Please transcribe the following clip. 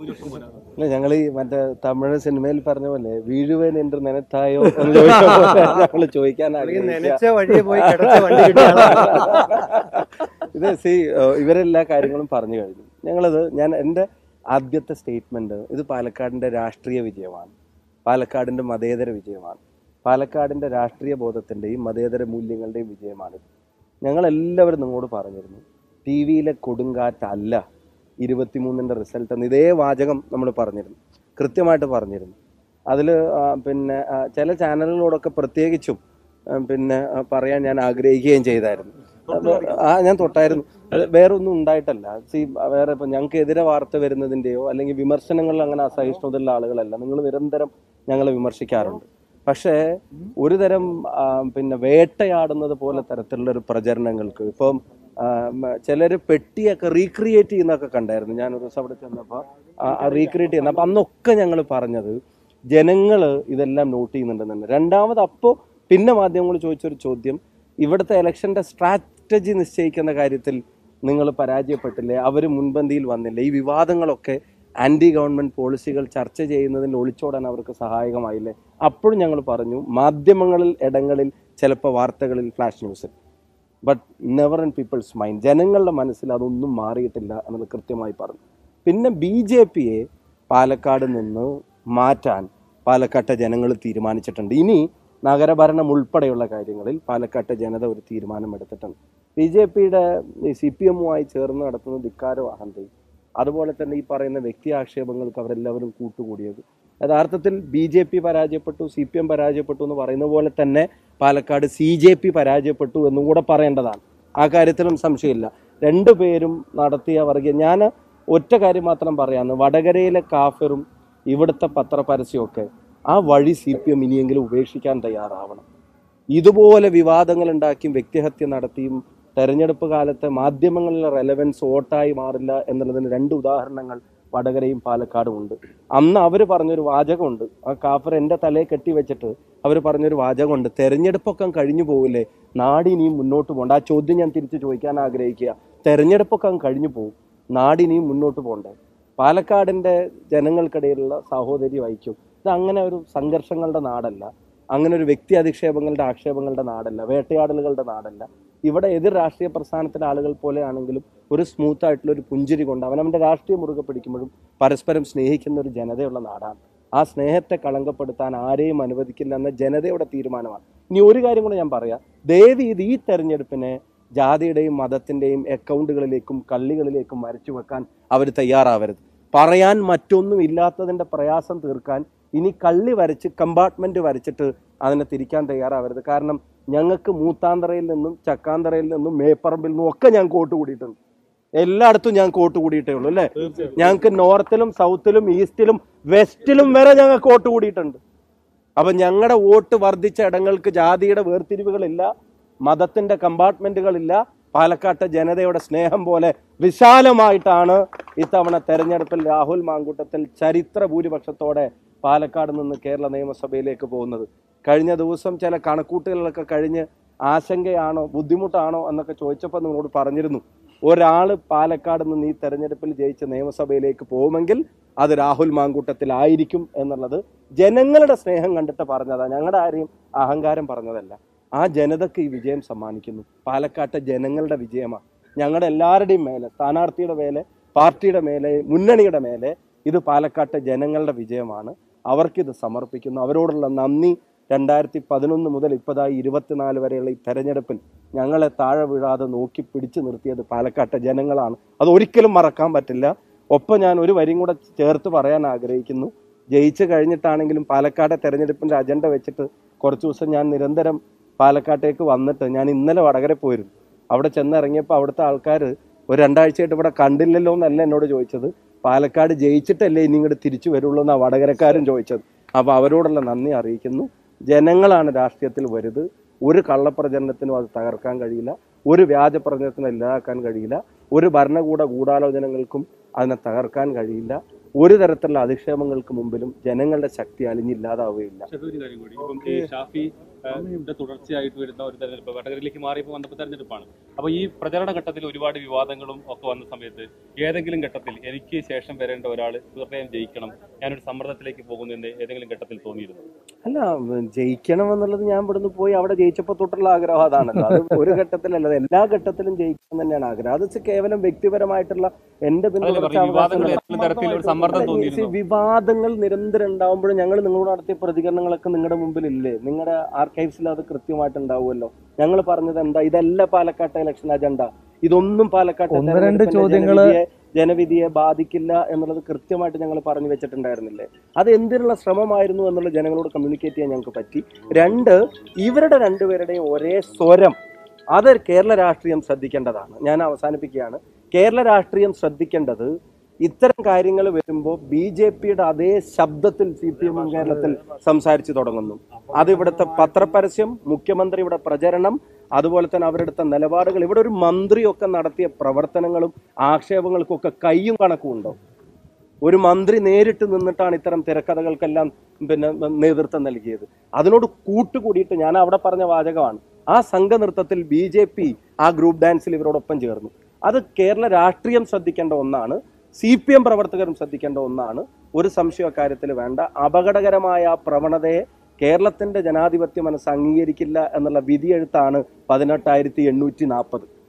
ഭൂരിപക്ഷം പോരാ ഇല്ല ഞങ്ങൾ ഈ മറ്റേ തമിഴ് സിനിമയിൽ പറഞ്ഞ പോലെ വീഴുവേൻ എന്ന് നിനത്തായോ എന്ന് ചോദിച്ച പോലെ ഞങ്ങൾ ചോദിക്കാൻ ആഗ്രഹിക്കുക. നനച്ച വഴിയെ പോയി കിടച്ച വണ്ടി കിട്ടിയാണ് ഇത് സി ഇവരെല്ലാ കാര്യങ്ങളും പറഞ്ഞു കഴിഞ്ഞു ഞങ്ങളത് ഞാൻ എൻ്റെ ആദ്യത്തെ സ്റ്റേറ്റ്മെന്റ് ഇത് പാലക്കാടിന്റെ രാഷ്ട്രീയ വിജയമാണ് പാലക്കാടിന്റെ മതേതര വിജയമാണ് പാലക്കാടിന്റെ രാഷ്ട്രീയ ബോധത്തിന്റെയും മതേതര മൂല്യങ്ങളുടെയും വിജയമാണിത് ഞങ്ങൾ എല്ലാവരും നിങ്ങളോട് പറഞ്ഞിരുന്നു ടി വിയിലെ കൊടുങ്കാറ്റല്ല ഇരുപത്തിമൂന്നിൻ്റെ റിസൾട്ട് എന്ന് ഇതേ വാചകം നമ്മൾ പറഞ്ഞിരുന്നു കൃത്യമായിട്ട് പറഞ്ഞിരുന്നു അതിൽ പിന്നെ ആ, ചില ചാനലുകളോടൊക്കെ പ്രത്യേകിച്ചും ആ, പിന്നെ ആ, പറയാൻ ഞാൻ ആഗ്രഹിക്കുകയും ചെയ്തായിരുന്നു അത് ആ ഞാൻ തൊട്ടായിരുന്നു അത് വേറെ ഒന്നും ഉണ്ടായിട്ടല്ല സി വേറെ ഇപ്പം ഞങ്ങൾക്ക് എതിരെ വാർത്ത വരുന്നതിൻ്റെയോ അല്ലെങ്കിൽ വിമർശനങ്ങളിൽ അങ്ങനെ അസഹിഷ്ണുതയുള്ള ആളുകളല്ല നിങ്ങൾ നിരന്തരം ഞങ്ങളെ വിമർശിക്കാറുണ്ട് പക്ഷേ ഒരു തരം ആ, പിന്നെ വേട്ടയാടുന്നത് പോലെ തരത്തിലുള്ള ഒരു പ്രചരണങ്ങൾക്ക് ഇപ്പം ചിലർ പെട്ടിയൊക്കെ റീക്രിയേറ്റ് ചെയ്യുന്നൊക്കെ കണ്ടായിരുന്നു ഞാൻ ഒരു ദിവസം അവിടെ ചെന്നപ്പോൾ റീക്രിയേറ്റ് ചെയ്യുന്ന അപ്പം അന്നൊക്കെ ഞങ്ങൾ പറഞ്ഞത് ജനങ്ങൾ ഇതെല്ലാം നോട്ട് ചെയ്യുന്നുണ്ടെന്നുണ്ട് രണ്ടാമത് അപ്പോൾ പിന്നെ മാധ്യമങ്ങൾ ചോദിച്ചൊരു ചോദ്യം ഇവിടുത്തെ ഇലക്ഷന്റെ സ്ട്രാറ്റജി നിശ്ചയിക്കുന്ന കാര്യത്തിൽ നിങ്ങൾ പരാജയപ്പെട്ടില്ലേ അവർ മുൻപന്തിയിൽ വന്നില്ലേ ഈ വിവാദങ്ങളൊക്കെ ആന്റി ഗവൺമെന്റ് പോളിസികൾ ചർച്ച ചെയ്യുന്നതിൽ ഒളിച്ചോടാൻ അവർക്ക് സഹായകമായില്ലേ അപ്പോഴും ഞങ്ങൾ പറഞ്ഞു മാധ്യമങ്ങളിൽ ഇടങ്ങളിൽ ചിലപ്പോൾ വാർത്തകളിൽ ഫ്ലാഷ് ന്യൂസിൽ but never in people's mind ജനങ്ങളുടെ മനസ്സിൽ അതൊന്നും മാറിയിട്ടില്ല എന്നത് കൃത്യമായി പറഞ്ഞു പിന്നെ ബി ജെ പിയെ പാലക്കാട് നിന്ന് മാറ്റാൻ പാലക്കാട്ടെ ജനങ്ങൾ തീരുമാനിച്ചിട്ടുണ്ട് ഇനി നഗരഭരണം ഉൾപ്പെടെയുള്ള കാര്യങ്ങളിൽ പാലക്കാട്ടെ ജനത ഒരു തീരുമാനം എടുത്തിട്ടുണ്ട് ബി ജെ പിയുടെ സി പി എമ്മുമായി ചേർന്ന് നടത്തുന്ന ധിക്കാരോ അഹന്തയും അതുപോലെ തന്നെ ഈ പറയുന്ന വ്യക്തി ആക്ഷേപങ്ങൾക്ക് അവരെല്ലാവരും കൂട്ടുകൂടിയത് യഥാർത്ഥത്തിൽ ബി ജെ പി പരാജയപ്പെട്ടു സി പി എം പരാജയപ്പെട്ടു എന്ന് പറയുന്ന പോലെ തന്നെ പാലക്കാട് സി ജെ പി പരാജയപ്പെട്ടു എന്നും കൂടെ പറയേണ്ടതാണ് ആ കാര്യത്തിലും സംശയമില്ല രണ്ടുപേരും നടത്തിയ വർഗീയ ഞാൻ ഒറ്റ കാര്യം മാത്രം പറയാന്ന് വടകരയിലെ കാഫറും ഇവിടുത്തെ പത്രപരസ്യമൊക്കെ ആ വഴി സി പി എം ഇനിയെങ്കിലും ഉപേക്ഷിക്കാൻ തയ്യാറാവണം ഇതുപോലെ വിവാദങ്ങൾ ഉണ്ടാക്കിയും വ്യക്തിഹത്യ നടത്തിയും തെരഞ്ഞെടുപ്പ് കാലത്തെ മാധ്യമങ്ങളിലെ റെലവൻസ് വോട്ടായി മാറില്ല എന്നുള്ളതിന് രണ്ട് ഉദാഹരണങ്ങൾ വടകരയും പാലക്കാടും ഉണ്ട് അന്ന് അവർ പറഞ്ഞൊരു വാചകമുണ്ട് ആ കാഫർ എൻ്റെ തലയെ കെട്ടി വെച്ചിട്ട് അവർ പറഞ്ഞൊരു വാചകമുണ്ട് തെരഞ്ഞെടുപ്പൊക്കെ കഴിഞ്ഞു പോകില്ലേ നാടിനിയും മുന്നോട്ട് പോകണ്ട ആ ചോദ്യം ഞാൻ തിരിച്ചു ചോദിക്കാൻ ആഗ്രഹിക്കുക തെരഞ്ഞെടുപ്പൊക്കെ അങ്ങ് കഴിഞ്ഞു പോകും നാടിനിയും മുന്നോട്ട് പോകണ്ടേ പാലക്കാടിൻ്റെ ജനങ്ങൾക്കിടയിലുള്ള സാഹോദര്യ ഐക്യം ഇത് അങ്ങനെ ഒരു സംഘർഷങ്ങളുടെ നാടല്ല അങ്ങനെ ഒരു വ്യക്തി അധിക്ഷേപങ്ങളുടെ ആക്ഷേപങ്ങളുടെ നാടല്ല വേട്ടയാടലുകളുടെ നാടല്ല ഇവിടെ എതിർ രാഷ്ട്രീയ പ്രസ്ഥാനത്തിലെ ആളുകൾ പോലെ ആണെങ്കിലും ഒരു സ്മൂത്ത് ആയിട്ടുള്ള ഒരു പുഞ്ചിരി കൊണ്ട് അവനവൻ്റെ രാഷ്ട്രീയം മുറുകെ പിടിക്കുമ്പോഴും പരസ്പരം സ്നേഹിക്കുന്ന ഒരു ജനതയുള്ള നാടാണ് ആ സ്നേഹത്തെ കളങ്കപ്പെടുത്താൻ ആരെയും അനുവദിക്കില്ല എന്ന ജനതയുടെ തീരുമാനമാണ് ഇനി ഒരു കാര്യം കൂടെ ഞാൻ പറയാം ദേവി ഇത് ഈ തെരഞ്ഞെടുപ്പിനെ ജാതിയുടെയും മതത്തിന്റെയും അക്കൗണ്ടുകളിലേക്കും കള്ളികളിലേക്കും വരച്ചു വെക്കാൻ അവർ തയ്യാറാവരുത് പറയാൻ മറ്റൊന്നും ഇല്ലാത്തതിന്റെ പ്രയാസം തീർക്കാൻ ഇനി കള്ളി വരച്ച് കമ്പാർട്ട്മെന്റ് വരച്ചിട്ട് അതിനെ തിരിക്കാൻ തയ്യാറാവരുത് കാരണം ഞങ്ങൾക്ക് മൂത്താന്തറയിൽ നിന്നും ചക്കാന്തറയിൽ നിന്നും മേപ്പറമ്പിൽ നിന്നും ഒക്കെ ഞാൻ കോട്ട് കൂടിയിട്ടുണ്ട് എല്ലായിടത്തും ഞാൻ കോട്ട് കൂടിയിട്ടേ ഉള്ളൂ അല്ലേ ഞങ്ങൾക്ക് നോർത്തിലും സൗത്തിലും ഈസ്റ്റിലും വെസ്റ്റിലും വരെ ഞങ്ങൾക്ക് വോട്ട് കൂടിയിട്ടുണ്ട് അപ്പൊ ഞങ്ങളുടെ വോട്ട് വർദ്ധിച്ച ഇടങ്ങൾക്ക് ജാതിയുടെ വേർതിരിവുകളില്ല മതത്തിന്റെ കമ്പാർട്ട്മെന്റുകളില്ല പാലക്കാട്ടെ ജനതയുടെ സ്നേഹം പോലെ വിശാലമായിട്ടാണ് ഇത്തവണ തെരഞ്ഞെടുപ്പിൽ രാഹുൽ മാങ്കൂട്ടത്തിൽ ചരിത്ര ഭൂരിപക്ഷത്തോടെ പാലക്കാട് നിന്ന് കേരള നിയമസഭയിലേക്ക് പോകുന്നത് കഴിഞ്ഞ ദിവസം ചില കണക്കൂട്ടുകളൊക്കെ കഴിഞ്ഞ് ആശങ്കയാണോ ബുദ്ധിമുട്ടാണോ എന്നൊക്കെ ചോദിച്ചപ്പോൾ നിങ്ങളോട് പറഞ്ഞിരുന്നു ഒരാൾ പാലക്കാട് നിന്ന് ഈ തെരഞ്ഞെടുപ്പിൽ ജയിച്ച് നിയമസഭയിലേക്ക് പോകുമെങ്കിൽ അത് രാഹുൽ മാങ്കൂട്ടത്തിലായിരിക്കും എന്നുള്ളത് ജനങ്ങളുടെ സ്നേഹം കണ്ടിട്ട് പറഞ്ഞതാ ഞങ്ങളുടെ ആരെയും അഹങ്കാരം പറഞ്ഞതല്ല ആ ജനതക്ക് ഈ വിജയം സമ്മാനിക്കുന്നു പാലക്കാട്ടെ ജനങ്ങളുടെ വിജയമാണ് ഞങ്ങളുടെ എല്ലാവരുടെയും മേലെ സ്ഥാനാർത്ഥിയുടെ മേലെ പാർട്ടിയുടെ മേലെ മുന്നണിയുടെ മേലെ ഇത് പാലക്കാട്ടെ ജനങ്ങളുടെ വിജയമാണ് അവർക്കിത് സമർപ്പിക്കുന്നു അവരോടുള്ള നന്ദി രണ്ടായിരത്തി പതിനൊന്ന് മുതൽ ഇപ്പതായി ഇരുപത്തിനാല് വരെയുള്ള ഈ തെരഞ്ഞെടുപ്പിൽ ഞങ്ങളെ താഴെ വീഴാതെ നോക്കി പിടിച്ചു നിർത്തിയത് പാലക്കാട്ടെ ജനങ്ങളാണ് അത് ഒരിക്കലും മറക്കാൻ പറ്റില്ല ഒപ്പം ഞാൻ ഒരു വരിയും കൂടെ ചേർത്ത് പറയാൻ ആഗ്രഹിക്കുന്നു ജയിച്ചു കഴിഞ്ഞിട്ടാണെങ്കിലും പാലക്കാട്ടെ തെരഞ്ഞെടുപ്പിന്റെ അജണ്ട വെച്ചിട്ട് കുറച്ച് ദിവസം ഞാൻ നിരന്തരം പാലക്കാട്ടേക്ക് വന്നിട്ട് ഞാൻ ഇന്നലെ വടകര പോയിരുന്നു അവിടെ ചെന്നിറങ്ങിയപ്പോൾ അവിടുത്തെ ആൾക്കാർ ഒരു രണ്ടാഴ്ചയായിട്ട് ഇവിടെ കണ്ടില്ലല്ലോ എന്നല്ല എന്നോട് ചോദിച്ചത് പാലക്കാട് ജയിച്ചിട്ടല്ലേ ഇനി ഇങ്ങോട്ട് തിരിച്ചു വരുള്ളൂ എന്നാണ് വടകരക്കാരും ചോദിച്ചത് അപ്പോൾ അവരോടുള്ള നന്ദി അറിയിക്കുന്നു ജനങ്ങളാണ് രാഷ്ട്രീയത്തിൽ വരുത് ഒരു കള്ളപ്രചരണത്തിനും അത് തകർക്കാൻ കഴിയില്ല ഒരു വ്യാജ പ്രചരണത്തിനും ഇല്ലാതാക്കാൻ കഴിയില്ല ഒരു ഭരണകൂട ഗൂഢാലോചനകൾക്കും അതിനെ തകർക്കാൻ കഴിയില്ല ഒരു തരത്തിലുള്ള അധിക്ഷേപങ്ങൾക്ക് മുമ്പിലും ജനങ്ങളുടെ ശക്തി അലിഞ്ഞില്ലാതാവുകയില്ല പക്ഷെ ഒരു കാര്യം കൂടി ഇപ്പം ഈ ഷാഫി ഇതിന്റെ തുടർച്ചയായിട്ട് വരുന്ന ഒരു തെരഞ്ഞെടുപ്പ് വടകരയിലേക്ക് മാറിയപ്പോൾ വന്നപ്പോൾ തെരഞ്ഞെടുപ്പാണ് അപ്പോൾ ഈ പ്രചരണ ഘട്ടത്തിൽ ഒരുപാട് വിവാദങ്ങളും ഒക്കെ വന്ന സമയത്ത് ഏതെങ്കിലും ഘട്ടത്തിൽ എനിക്ക് ശേഷം വരേണ്ട ഒരാൾ തീർച്ചയായും ജയിക്കണം ഞാനൊരു സമ്മർദ്ദത്തിലേക്ക് പോകുന്നു എന്ന് ഏതെങ്കിലും ഘട്ടത്തിൽ തോന്നിയിരുന്നു അല്ല ഉം, ജയിക്കണം എന്നുള്ളത് ഞാൻ ഇവിടുന്ന് പോയി അവിടെ ജയിച്ചപ്പോൾ തൊട്ടുള്ള ആഗ്രഹം അതാണല്ലോ അത് ഒരു ഘട്ടത്തിലല്ല അത് എല്ലാ ഘട്ടത്തിലും ജയിക്കണം തന്നെയാണ് ആഗ്രഹം അത് കേവലം വ്യക്തിപരമായിട്ടുള്ള എന്റെ അതല്ലേ പറഞ്ഞത്, വിവാദങ്ങൾ ഏതെങ്കിലും തരത്തിൽ ഒരു സമ്മർദ്ദം തോന്നിയിരുന്നോ? വിവാദങ്ങൾ നിരന്തരം ഉണ്ടാവുമ്പോഴും ഞങ്ങൾ നിങ്ങളോട് നടത്തിയ പ്രതികരണങ്ങളൊക്കെ നിങ്ങളുടെ മുമ്പിൽ ഇല്ലേ നിങ്ങളുടെ ആർക്കൈവ്സിൽ അത് കൃത്യമായിട്ട് ഉണ്ടാവുമല്ലോ ഞങ്ങൾ പറഞ്ഞത് എന്താ ഇതല്ല പാലക്കാട്ടെ ഇലക്ഷൻ അജണ്ട ഇതൊന്നും പാലക്കാട്ടെ ഒന്ന് രണ്ട് തെരഞ്ഞെടുപ്പിന്റെ ചോദ്യങ്ങള് ജനവിധിയെ- ജനവിധിയെ ബാധിക്കില്ല എന്നുള്ളത് കൃത്യമായിട്ട് ഞങ്ങൾ പറഞ്ഞു വെച്ചിട്ടുണ്ടായിരുന്നില്ലേ അത് എന്തിനുള്ള ശ്രമമായിരുന്നു എന്നുള്ളത് ജനങ്ങളോട് കമ്മ്യൂണിക്കേറ്റ് ചെയ്യാൻ ഞങ്ങൾക്ക് പറ്റി രണ്ട് ഇവരുടെ രണ്ടുപേരുടെയും ഒരേ സ്വരം അത് കേരള രാഷ്ട്രീയം ശ്രദ്ധിക്കേണ്ടതാണ് ഞാൻ അവസാനിപ്പിക്കുകയാണ് കേരള രാഷ്ട്രീയം ശ്രദ്ധിക്കേണ്ടത് ഇത്തരം കാര്യങ്ങൾ വരുമ്പോൾ ബി ജെ പിയുടെ അതേ ശബ്ദത്തിൽ സി പി എമ്മും കേരളത്തിൽ സംസാരിച്ചു തുടങ്ങുന്നു അത് ഇവിടുത്തെ പത്രപരസ്യം മുഖ്യമന്ത്രിയുടെ പ്രചരണം അതുപോലെ തന്നെ അവരെടുത്ത നിലപാടുകൾ ഇവിടെ ഒരു മന്ത്രിയൊക്കെ നടത്തിയ പ്രവർത്തനങ്ങളും ആക്ഷേപങ്ങൾക്കും ഒക്കെ കയ്യും കണക്കും ഉണ്ടോ ഒരു മന്ത്രി നേരിട്ട് നിന്നിട്ടാണ് ഇത്തരം തിരക്കഥകൾക്കെല്ലാം പിന്നെ നേതൃത്വം നൽകിയത് അതിനോട് കൂട്ടുകൂടിയിട്ട് ഞാൻ അവിടെ പറഞ്ഞ വാചകമാണ് ആ സംഘനൃത്തത്തിൽ ബി ജെ പി ആ ഗ്രൂപ്പ് ഡാൻസിൽ ഇവരോടൊപ്പം ചേർന്നു അത് കേരള രാഷ്ട്രീയം ശ്രദ്ധിക്കേണ്ട ഒന്നാണ് സി പി എം പ്രവർത്തകരും ശ്രദ്ധിക്കേണ്ട ഒന്നാണ് ഒരു സംശയ കാര്യത്തിൽ വേണ്ട അപകടകരമായ ആ പ്രവണതയെ കേരളത്തിന്റെ ജനാധിപത്യ മനസ്സ് അംഗീകരിക്കില്ല എന്നുള്ള വിധിയെഴുത്താണ് പതിനെട്ടായിരത്തി എണ്ണൂറ്റി നാൽപ്പത്